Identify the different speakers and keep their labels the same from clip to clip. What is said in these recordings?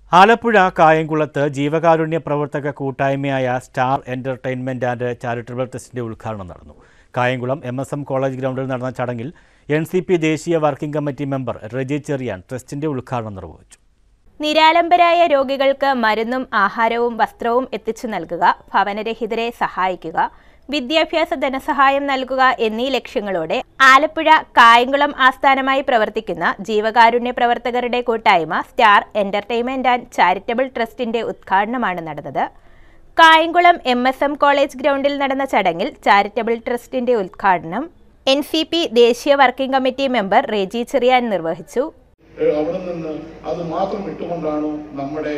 Speaker 1: ആലപ്പുഴ കായംകുളത്ത് ജീവകാരുണ്യ പ്രവർത്തക കൂട്ടായ്മയായ സ്റ്റാർ എന്റർടൈൻമെന്റ് ആൻഡ് ചാരിറ്റബിൾ ട്രസ്റ്റിന്റെ ഉദ്ഘാടനം നടന്നു Kayamkulam M S M college ഗ്രൗണ്ടിൽ നടന്ന ചടങ്ങിൽ എൻ സി പി ദേശീയ working committee member Reji Cherian ട്രസ്റ്റിന്റെ ഉദ്ഘാടനം നിർവഹിച്ചു
Speaker 2: നിരാലംബരായ രോഗികൾക്ക് മരുന്നും ആഹാരവും വസ്ത്രവും എത്തിച്ചു നൽകുക ഭവനരഹിതരെ സഹായിക്കുക വിദ്യാഭ്യാസ ധനസഹായം നൽകുക എന്നീ ലക്ഷ്യങ്ങളോടെ ആലപ്പുഴ കായംകുളം ആസ്ഥാനമായി പ്രവർത്തിക്കുന്ന ജീവകാരുണ്യ പ്രവർത്തകരുടെ കൂട്ടായ്മ സ്റ്റാർ എന്റർടൈൻമെന്റ് ആൻഡ് ചാരിറ്റബിൾ ട്രസ്റ്റിന്റെ ഉദ്ഘാടനമാണ് നടന്നത് Kayamkulam M S M college ഗ്രൗണ്ടിൽ നടന്ന ചടങ്ങിൽ ചാരിറ്റബിൾ ട്രസ്റ്റിന്റെ ഉദ്ഘാടനം എൻ സി പി ദേശീയ working committee member Reji Cherian നിർവഹിച്ചു
Speaker 3: ഏഹ് അവിടെ നിന്ന് അത് മാത്രം ഇട്ടുകൊണ്ടാണ് നമ്മുടെ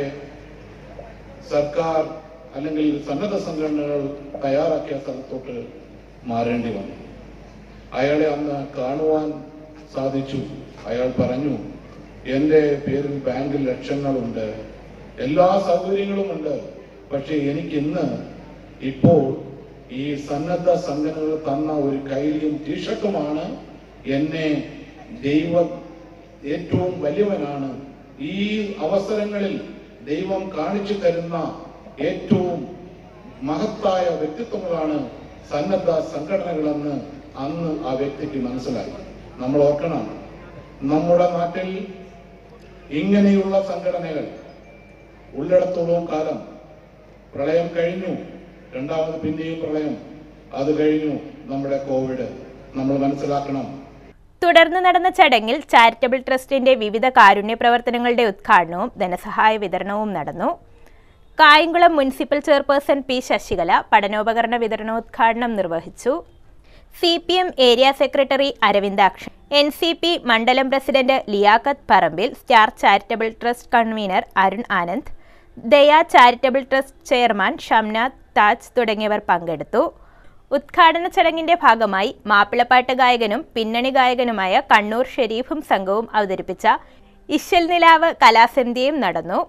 Speaker 3: സർക്കാർ അല്ലെങ്കിൽ സന്നദ്ധ സംഘടനകൾ തയ്യാറാക്കിയ സ്ഥലത്തോട്ട് മാറേണ്ടി വന്നു അയാളെ അന്ന് കാണുവാൻ സാധിച്ചു അയാൾ പറഞ്ഞു എൻ്റെ പേരിൽ ബാങ്കിൽ ലക്ഷങ്ങളുണ്ട് എല്ലാ സൗകര്യങ്ങളുമുണ്ട് പക്ഷേ എനിക്കിന്ന് ഇപ്പോൾ ഈ സന്നദ്ധ സംഘടനകൾ തന്ന ഒരു കൈലിയും ടീഷർട്ടുമാണ് എന്നെ ദൈവം ഏറ്റവും വലിയവനാണ് ഈ അവസരങ്ങളിൽ ദൈവം കാണിച്ചു തരുന്ന ഏറ്റവും മഹത്തായ വ്യക്തിത്വങ്ങളാണ് സന്നദ്ധ സംഘടനകളെന്ന് അന്ന് ആ വ്യക്തിക്ക് മനസ്സിലായി നമ്മൾ ഓർക്കണം നമ്മുടെ നാട്ടിൽ ഇങ്ങനെയുള്ള സംഘടനകൾ ഉള്ളിടത്തോളം കാലം പ്രളയം കഴിഞ്ഞു രണ്ടാമത് പിന്നെയും പ്രളയം അത് കഴിഞ്ഞു നമ്മുടെ കോവിഡ് നമ്മൾ മനസ്സിലാക്കണം
Speaker 2: തുടർന്ന് നടന്ന ചടങ്ങിൽ ചാരിറ്റബിൾ ട്രസ്റ്റിന്റെ വിവിധ കാരുണ്യ പ്രവർത്തനങ്ങളുടെ ഉദ്ഘാടനവും ധനസഹായ വിതരണവും നടന്നു Kayamkulam municipal chairperson P Sasikala പഠനോപകരണ വിതരണോദ്ഘാടനം നിർവഹിച്ചു C P M area secretary Aravindakshan N C P മണ്ഡലം president Liyaqath Parambil star charitable trust convener Arun Anand Daya charitable trust chairman Shamnath Taj തുടങ്ങിയവർ പങ്കെടുത്തു ഉദ്ഘാടന ചടങ്ങിന്റെ ഭാഗമായി മാപ്പിളപ്പാട്ട് ഗായകനും പിന്നണി ഗായകനുമായ കണ്ണൂർ ഷെരീഫും സംഘവും അവതരിപ്പിച്ച ഇശൽ നിലാവ് കലാസന്ധ്യയും നടന്നു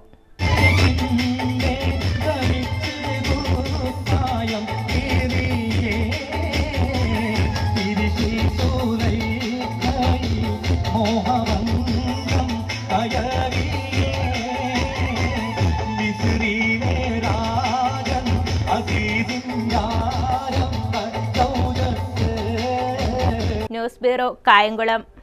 Speaker 2: ന്യൂസ് ബ്യൂറോ കായംകുളം